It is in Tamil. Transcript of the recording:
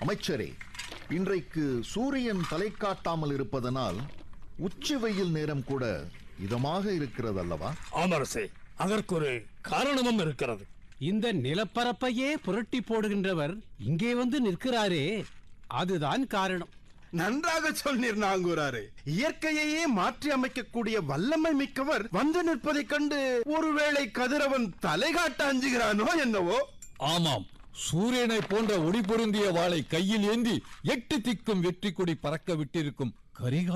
அமைச்சரே இன்றைக்கு சூரியன் தலை காட்டாமல் இருப்பதனால் உச்சி வெயில் நேரம் கூட இதமாக இருக்கிறது அல்லவா ஆமரசே அதற்கு ஒரு காரணமும் இருக்கிறது இந்த நிலப்பரப்பையே புரட்டி போடுகின்றவர் இங்கே வந்து நிற்கிறாரே அதுதான் காரணம் நன்றாக சொன்னீர் நாங்கூராரே இயற்கையையே மாற்றி அமைக்கக்கூடிய வல்லமை மிக்கவர் வந்து நிற்பதைக் கண்டு ஒருவேளை கதிரவன் தலை காட்ட அஞ்சுகிறானோ என்னவோ ஆமாம் சூரியனை போன்ற ஒளி பொருந்திய வாளை கையில் ஏந்தி எட்டு திக்கும் வெற்றி கொடி பறக்க விட்டிருக்கும் கரிகா